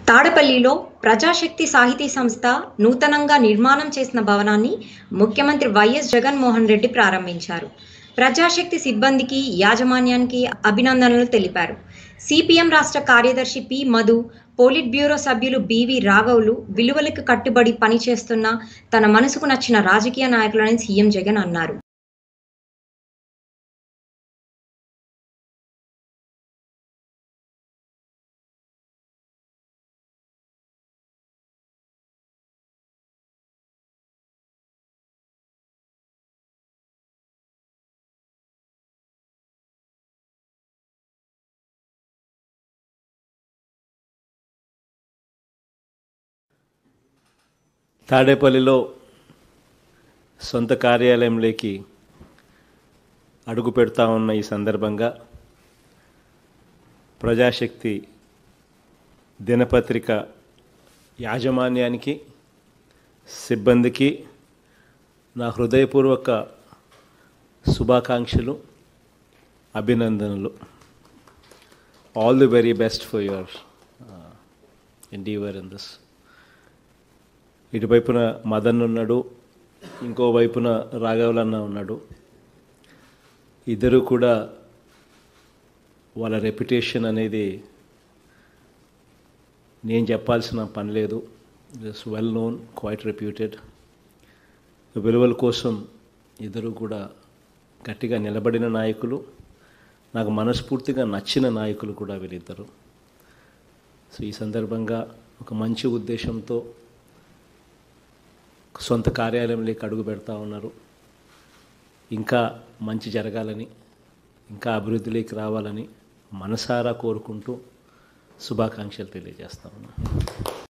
తాడపల్లిలో ప్రజాశక్తి సాహితీ సంస్థ నూతనంగా నిర్మాణం చేసిన భవనాన్ని ముఖ్యమంత్రి వైఎస్ జగన్మోహన్ రెడ్డి ప్రారంభించారు ప్రజాశక్తి సిబ్బందికి యాజమాన్యానికి అభినందనలు తెలిపారు సిపిఎం రాష్ట్ర కార్యదర్శి పి మధు పోలిట్ బ్యూరో సభ్యులు బివి రాఘవులు విలువలకు కట్టుబడి పనిచేస్తున్న తన మనసుకు నచ్చిన రాజకీయ నాయకులని సీఎం జగన్ అన్నారు తాడేపల్లిలో సొంత కార్యాలయంలోకి అడుగు పెడతా ఉన్న ఈ సందర్భంగా ప్రజాశక్తి దినపత్రిక యాజమాన్యానికి సిబ్బందికి నా హృదయపూర్వక శుభాకాంక్షలు అభినందనలు all the very best for your endeavour in this ఇటువైపున మదన్ ఉన్నాడు ఇంకో వైపున రాఘవులన్న ఉన్నాడు ఇద్దరు కూడా వాళ్ళ రెప్యుటేషన్ అనేది నేను చెప్పాల్సిన పని లేదు it's well known quite reputed విలువల కోసం ఇద్దరు కూడా గట్టిగా నిలబడిన నాయకులు నాకు మనస్ఫూర్తిగా నచ్చిన నాయకులు కూడా వీళ్ళిద్దరు సో ఈ సందర్భంగా ఒక మంచి ఉద్దేశంతో సొంత కార్యాలయంలోకి అడుగు పెడతా ఉన్నారు ఇంకా మంచి జరగాలని ఇంకా అభివృద్ధిలోకి రావాలని మనసారా కోరుకుంటూ శుభాకాంక్షలు తెలియజేస్తా ఉన్నాను